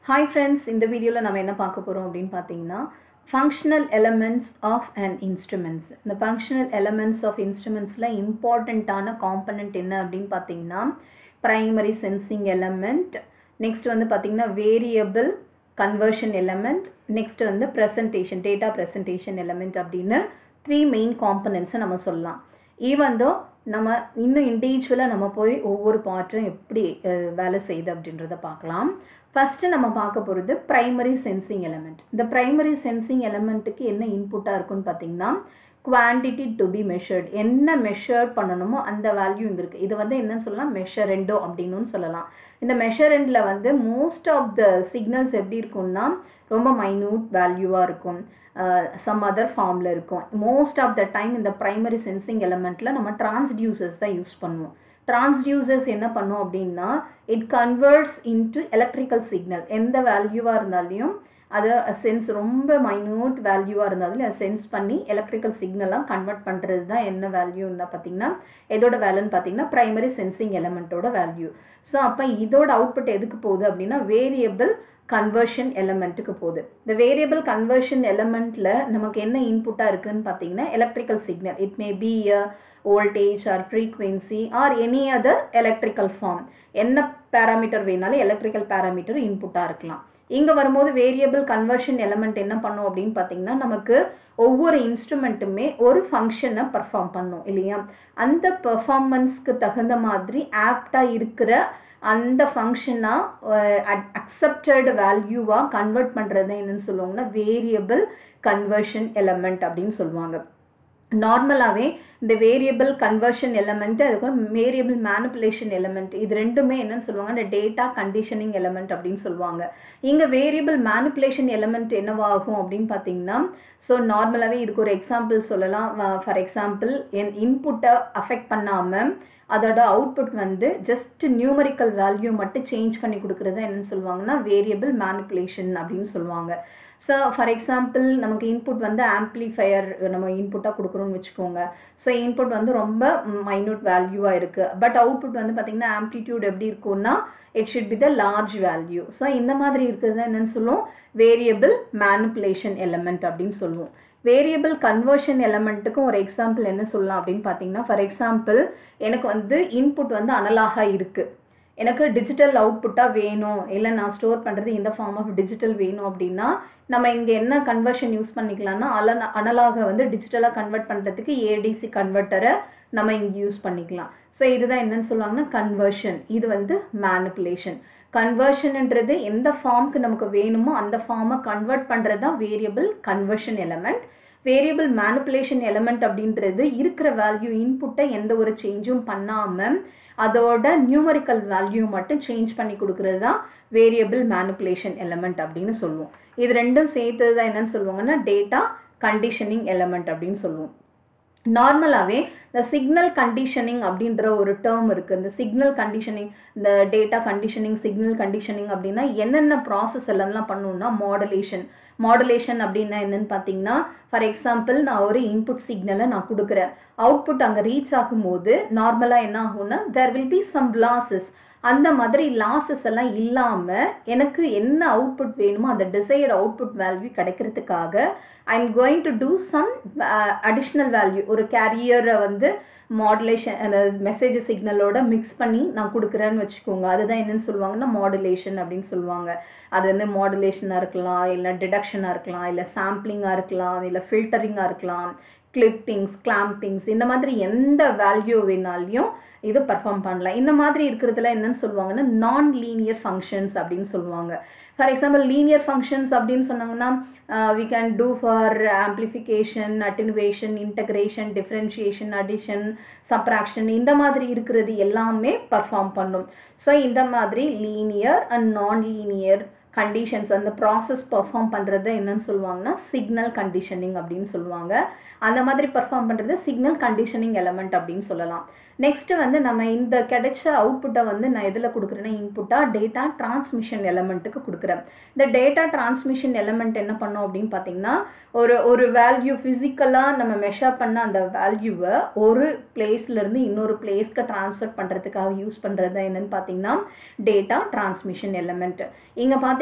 hi friends இந்த வீடியோவில் நம்ம என்ன பார்க்க போகிறோம் அப்படின்னு பார்த்தீங்கன்னா functional elements of and instruments இந்த ஃபங்க்ஷனல் எலமெண்ட்ஸ் ஆஃப் இன்ஸ்ட்ருமெண்ட்ஸில் இம்பார்ட்டண்ட்டான காம்பனண்ட் என்ன அப்படின்னு பார்த்தீங்கன்னா ப்ரைமரி சென்சிங் எலமெண்ட் நெக்ஸ்ட் வந்து பார்த்தீங்கன்னா வேரியபிள் கன்வர்ஷன் எலமெண்ட் நெக்ஸ்ட் வந்து ப்ரெசன்டேஷன் டேட்டா ப்ரெசன்டேஷன் எலமெண்ட் அப்படின்னு த்ரீ மெயின் காம்பனண்ட்ஸை நம்ம சொல்லலாம் ஈவன் தோ நம்ம இன்னும் இண்டிவிஜுவலாக நம்ம போய் ஒவ்வொரு பார்ட்டும் எப்படி அஹ், வேலை செய்யுது அப்படின்றத பார்க்கலாம் ஃபஸ்ட்டு நம்ம பார்க்க போகிறது ப்ரைமரி சென்சிங் எலமெண்ட் இந்த ப்ரைமரி சென்சிங் எலமெண்ட்டுக்கு என்ன இன்புட்டாக இருக்குன்னு பார்த்தீங்கன்னா குவான்டிட்டி டு பி மெஷர்ட் என்ன மெஷர் பண்ணணுமோ அந்த வேல்யூ இங்கே இருக்குது இது வந்து என்னன்னு சொல்லலாம் மெஷரெண்டோ அப்படின்னு சொல்லலாம் இந்த மெஷரெண்டில் வந்து மோஸ்ட் ஆஃப் த சிக்னல்ஸ் எப்படி இருக்கும்னா ரொம்ப மைன்யூட் வேல்யூவாக இருக்கும் சம் அதர் ஃபார்மில் இருக்கும் மோஸ்ட் ஆஃப் த டைம் இந்த ப்ரைமரி சென்சிங் எலமெண்ட்டில் நம்ம டிரான்ஸ்டியூசர்ஸ் தான் யூஸ் பண்ணுவோம் டிரான்ஸ்டியூசர்ஸ் என்ன பண்ணும் அப்படின்னா it converts into electrical signal எந்த வேல்யூவாக இருந்தாலையும் அதை சென்ஸ் ரொம்ப மைன்யூட் வேல்யூவாக இருந்தாலும் அதை சென்ஸ் பண்ணி எலக்ட்ரிக்கல் சிக்னலாக கன்வெர்ட் பண்ணுறது தான் என்ன வேல்யூன்னா பார்த்தீங்கன்னா எதோட வேல்யூன்னு பார்த்தீங்கன்னா ப்ரைமரி சென்சிங் எலமெண்ட்டோட வேல்யூ ஸோ அப்போ இதோட அவுட்புட் எதுக்கு போகுது அப்படின்னா வேரியபிள் கன்வர்ஷன் எலமெண்ட்டுக்கு போகுது இந்த வேரியபிள் கன்வர்ஷன் எலமெண்ட்டில் நமக்கு என்ன இன்புட்டாக இருக்குன்னு பார்த்தீங்கன்னா electrical signal it may be voltage or frequency or any other electrical form என்ன பேராமீட்டர் வேணாலும் எலக்ட்ரிக்கல் பேராமீட்டர் இன்புட்டாக இருக்கலாம் இங்கே வரும்போது வேரியபிள் கன்வர்ஷன் எலமெண்ட் என்ன பண்ணும் அப்படின்னு பார்த்தீங்கன்னா நமக்கு ஒவ்வொரு இன்ஸ்ட்ருமெண்ட்டுமே ஒரு ஃபங்க்ஷனை பர்ஃபார்ம் பண்ணும் இல்லையா அந்த பெர்ஃபார்மன்ஸ்க்கு தகுந்த மாதிரி ஆப்டாக இருக்கிற அந்த ஃபங்க்ஷனாக அக்செப்டட் வேல்யூவாக கன்வெர்ட் பண்ணுறது என்னன்னு சொல்லுவாங்கன்னா வேரியபிள் கன்வர்ஷன் எலமெண்ட் அப்படின்னு சொல்லுவாங்க நார்மலாகவே இந்த வேரியபிள் கன்வர்ஷன் எலமெண்ட்டு அதுக்கப்புறம் வேரியபிள் மேனிப்புலேஷன் எலமெண்ட் இது ரெண்டுமே என்னன்னு சொல்லுவாங்க இந்த டேட்டா கண்டிஷனிங் எலமெண்ட் அப்படின்னு சொல்லுவாங்க இங்கே வேரியபிள் மேனிப்புலேஷன் எலமெண்ட் என்னவாகும் அப்படின்னு பார்த்தீங்கன்னா ஸோ நார்மலாகவே இதுக்கு ஒரு எக்ஸாம்பிள் சொல்லலாம் ஃபார் எக்ஸாம்பிள் என் இன்புட்டை அஃபெக்ட் பண்ணாமல் அதோட அவுட்புட் வந்து ஜஸ்ட் நியூமரிக்கல் வேல்யூ மட்டும் சேஞ்ச் பண்ணி கொடுக்குறது என்னன்னு சொல்லுவாங்கன்னா வேரியபிள் மேனிப்புலேஷன் அப்படின்னு சொல்லுவாங்க ஸோ ஃபார் எக்ஸாம்பிள் நமக்கு இன்புட் வந்து ஆம்ப்ளிஃபையர் நம்ம இன்புட்டாக கொடுக்குறோம்னு வச்சுக்கோங்க ஸோ இன்புட் வந்து ரொம்ப மைன்யூட் வேல்யூவாக இருக்குது பட் அவுட்புட் வந்து பார்த்திங்கன்னா ஆம்ப்ளிடியூட் எப்படி இருக்கும்னா it should be the large value so இந்த மாதிரி இருக்கிறது என்னன்னு சொல்லுவோம் வேரியபிள் மேனிப்புலேஷன் எலமெண்ட் அப்படின்னு சொல்லுவோம் வேரியபிள் கன்வர்ஷன் எலமெண்ட்டுக்கும் ஒரு எக்ஸாம்பிள் என்ன சொல்லலாம் அப்படின்னு பார்த்தீங்கன்னா ஃபார் எக்ஸாம்பிள் எனக்கு வந்து இன்புட் வந்து அனலாக இருக்குது எனக்கு டிஜிட்டல் அவுட்புட்டாக வேணும் இல்லை நான் ஸ்டோர் பண்ணுறது இந்த ஃபார்ம் ஆஃப் டிஜிட்டல் வேணும் அப்படின்னா நம்ம இங்கே என்ன கன்வர்ஷன் யூஸ் பண்ணிக்கலாம்னா அல அனலாக வந்து டிஜிட்டலாக கன்வெர்ட் பண்ணுறதுக்கு ஏடிசி கன்வெர்ட்டரை நம்ம இங்கே யூஸ் பண்ணிக்கலாம் ஸோ இதுதான் என்னன்னு சொல்லுவாங்கன்னா கன்வர்ஷன் இது வந்து மேனிப்புலேஷன் கன்வர்ஷன்ன்றது எந்த ஃபார்முக்கு நமக்கு வேணுமோ அந்த ஃபார்மை கன்வெர்ட் பண்ணுறது தான் variable conversion element variable manipulation element அப்படின்றது இருக்கிற வேல்யூ இன்புட்டை எந்த ஒரு சேஞ்சும் பண்ணாமல் அதோட நியூமரிக்கல் வேல்யூ மட்டும் சேஞ்ச் பண்ணி கொடுக்குறது தான் வேரியபிள் மேனிப்புலேஷன் எலமெண்ட் அப்படின்னு சொல்லுவோம் இது ரெண்டும் சேர்த்தது தான் என்னன்னு சொல்லுவாங்கன்னா டேட்டா கண்டிஷனிங் எலமெண்ட் அப்படின்னு சொல்லுவோம் நார்மலாகவே இந்த சிக்னல் கண்டிஷனிங் அப்படின்ற ஒரு டேர்ம் இருக்குது இந்த சிக்னல் கண்டிஷனிங் இந்த டேட்டா கண்டிஷனிங் சிக்னல் கண்டிஷனிங் அப்படின்னா என்னென்ன ப்ராசஸ் எல்லாம் பண்ணணும்னா மாடுலேஷன் மாடுலேஷன் அப்படின்னா என்னன்னு பார்த்தீங்கன்னா ஃபார் எக்ஸாம்பிள் நான் ஒரு இன்புட் சிக்னலை நான் கொடுக்குறேன் அவுட்புட் அங்கே ரீச் ஆகும்போது நார்மலாக என்ன ஆகும்னா there will be some losses அந்த மாதிரி லாசஸ் எல்லாம் இல்லாமல் எனக்கு என்ன அவுட்புட் வேணுமோ அந்த டிசையர்ட் அவுட்புட் வேல்யூ கிடைக்கிறதுக்காக I am going to do some additional value ஒரு கேரியரை வந்து மாடுலேஷன் அந்த மெசேஜ் சிக்னலோட மிக்ஸ் பண்ணி நான் கொடுக்குறேன்னு வச்சுக்கோங்க அதுதான் என்னன்னு சொல்லுவாங்கன்னா மாடுலேஷன் அப்படின்னு சொல்லுவாங்க அது வந்து மாடுலேஷனாக இருக்கலாம் இல்லை டிடக்ஷனாக இருக்கலாம் இல்லை சாம்பிளிங்காக இருக்கலாம் இல்லை ஃபில்டரிங்காக இருக்கலாம் கிளிப்பிங்ஸ் கிளாம்பிங்ஸ் இந்த மாதிரி எந்த வேல்யூ வேணாலையும் இது பர்ஃபார்ம் பண்ணலாம் இந்த மாதிரி இருக்கிறதுல என்னன்னு சொல்லுவாங்கன்னா நான் லீனியர் ஃபங்க்ஷன்ஸ் அப்படின்னு சொல்லுவாங்க ஃபார் எக்ஸாம்பிள் லீனியர் ஃபங்க்ஷன்ஸ் அப்படின்னு சொன்னாங்கன்னா we can do for amplification attenuation integration differentiation addition subtraction இந்த மாதிரி இருக்கிறது எல்லாமே பர்ஃபார்ம் பண்ணும் ஸோ இந்த மாதிரி linear and non linear conditions அந்த ப்ராசஸ் பர்ஃபார்ம் பண்ணுறது என்னன்னு சொல்லுவாங்கன்னா சிக்னல் கண்டிஷனிங் அப்படின்னு சொல்லுவாங்க அந்த மாதிரி பர்ஃபார்ம் பண்ணுறது சிக்னல் கண்டிஷனிங் எலமெண்ட் அப்படின்னு சொல்லலாம் நெக்ஸ்ட்டு வந்து நம்ம இந்த கிடைச்ச அவுட்புட்டை வந்து நான் எதில் கொடுக்குறேன்னா இன்புட்டாக டேட்டா டிரான்ஸ்மிஷன் எலமெண்ட்டுக்கு கொடுக்குறேன் இந்த டேட்டா டிரான்ஸ்மிஷன் எலமெண்ட் என்ன பண்ணோம் அப்படின்னு பார்த்தீங்கன்னா ஒரு ஒரு வேல்யூ ஃபிசிக்கலாக நம்ம மெஷர் பண்ண அந்த வேல்யூவை ஒரு பிளேஸ்லேருந்து இன்னொரு பிளேஸ்க்கு ட்ரான்ஸ்ஃபர் பண்ணுறதுக்காக யூஸ் பண்ணுறது என்னன்னு பார்த்தீங்கன்னா டேட்டா டிரான்ஸ்மிஷன் எலமெண்ட் இங்கே பார்த்தீங்கன்னா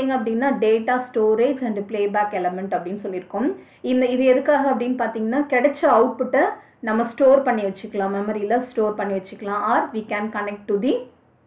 பார்த்தீங்க அப்படின்னா data storage and playback element அப்படின்னு சொல்லியிருக்கோம் இந்த இது எதுக்காக அப்படின்னு பார்த்தீங்கன்னா கிடைச்ச அவுட்புட்டை நம்ம ஸ்டோர் பண்ணி வச்சுக்கலாம் மெமரியில் ஸ்டோர் பண்ணி வச்சுக்கலாம் or we can connect to the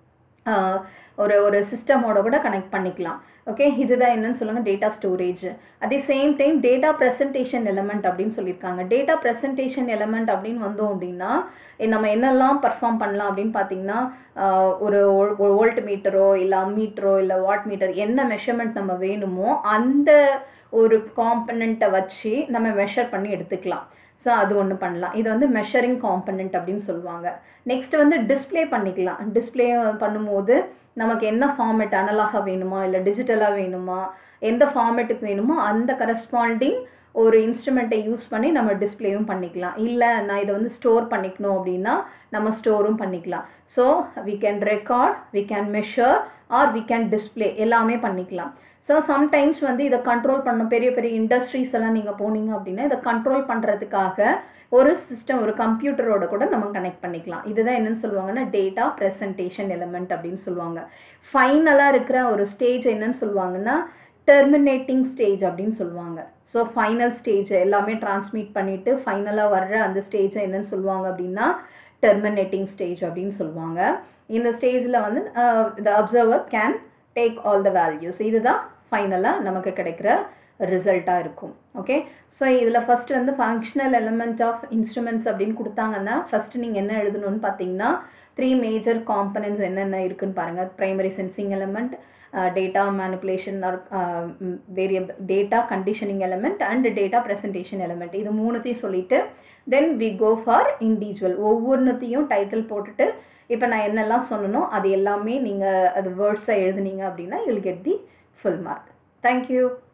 ஒரு ஒரு சிஸ்டமோட கூட கனெக்ட் பண்ணிக்கலாம் ஓகே இதுதான் என்னன்னு சொல்லுங்க டேட்டா ஸ்டோரேஜ் அதே same time data presentation element அப்படின்னு சொல்லியிருக்காங்க டேட்டா ப்ரெசன்டேஷன் எலமெண்ட் அப்படின்னு வந்தோம் அப்படின்னா நம்ம என்னெல்லாம் பர்ஃபார்ம் பண்ணலாம் அப்படின்னு பார்த்தீங்கன்னா ஒரு வோல்ட் மீட்டரோ இல்லை மீட்டரோ இல்லை வாட் மீட்டர் என்ன மெஷர்மெண்ட் நம்ம வேணுமோ அந்த ஒரு காம்பனண்ட்டை வச்சு நம்ம மெஷர் பண்ணி எடுத்துக்கலாம் ஸோ அது ஒன்று பண்ணலாம் இது வந்து மெஷரிங் காம்பனண்ட் அப்படின்னு சொல்லுவாங்க நெக்ஸ்ட் வந்து டிஸ்பிளே பண்ணிக்கலாம் டிஸ்பிளே பண்ணும்போது நமக்கு என்ன ஃபார்மேட் அனலாக வேணுமா இல்லை டிஜிட்டலாக வேணுமா எந்த ஃபார்மேட்டுக்கு வேணுமோ அந்த கரஸ்பாண்டிங் ஒரு இன்ஸ்ட்ருமெண்ட்டை யூஸ் பண்ணி நம்ம டிஸ்பிளேவும் பண்ணிக்கலாம் இல்லை நான் இதை வந்து ஸ்டோர் பண்ணிக்கணும் அப்படின்னா நம்ம ஸ்டோரும் பண்ணிக்கலாம் so we can record we can measure or we can display எல்லாமே பண்ணிக்கலாம் ஸோ சம்டைம்ஸ் வந்து இதை கண்ட்ரோல் பண்ண பெரிய பெரிய இண்டஸ்ட்ரீஸ் எல்லாம் நீங்கள் போனீங்க அப்படின்னா இதை கண்ட்ரோல் பண்ணுறதுக்காக ஒரு சிஸ்டம் ஒரு கம்ப்யூட்டரோட கூட நம்ம கனெக்ட் பண்ணிக்கலாம் இதுதான் என்னன்னு சொல்லுவாங்கன்னா டேட்டா ப்ரெசன்டேஷன் எலமெண்ட் அப்படின்னு சொல்லுவாங்க ஃபைனலாக இருக்கிற ஒரு ஸ்டேஜ் என்னன்னு சொல்லுவாங்கன்னா டெர்மினேட்டிங் ஸ்டேஜ் அப்படின்னு சொல்லுவாங்க ஸோ ஃபைனல் ஸ்டேஜ் எல்லாமே டிரான்ஸ்மிட் பண்ணிவிட்டு ஃபைனலாக வர்ற அந்த ஸ்டேஜை என்னன்னு சொல்லுவாங்க அப்படின்னா டெர்மினேட்டிங் ஸ்டேஜ் அப்படின்னு சொல்லுவாங்க இந்த ஸ்டேஜில் வந்து the observer can take all the values இதுதான் ஃபைனலாக நமக்கு கிடைக்கிற ரிசல்ட்டாக இருக்கும் ஓகே ஸோ இதில் ஃபஸ்ட்டு வந்து ஃபங்க்ஷனல் எலமெண்ட் ஆஃப் இன்ஸ்ட்ருமெண்ட்ஸ் அப்படின்னு கொடுத்தாங்கன்னா ஃபஸ்ட்டு நீங்கள் என்ன எழுதணும்னு பார்த்தீங்கன்னா த்ரீ மேஜர் காம்பனன்ட்ஸ் என்னென்ன இருக்குன்னு பாருங்கள் primary sensing element data manipulation or variable data conditioning element and data presentation element இது மூணுத்தையும் சொல்லிட்டு then we go for individual ஒவ்வொன்றுத்தையும் டைட்டில் போட்டுட்டு இப்போ நான் என்னெல்லாம் சொன்னனோ அது எல்லாமே நீங்கள் அது வேர்ட்ஸை எழுதுனீங்க அப்படின்னா you'll get the full mark thank you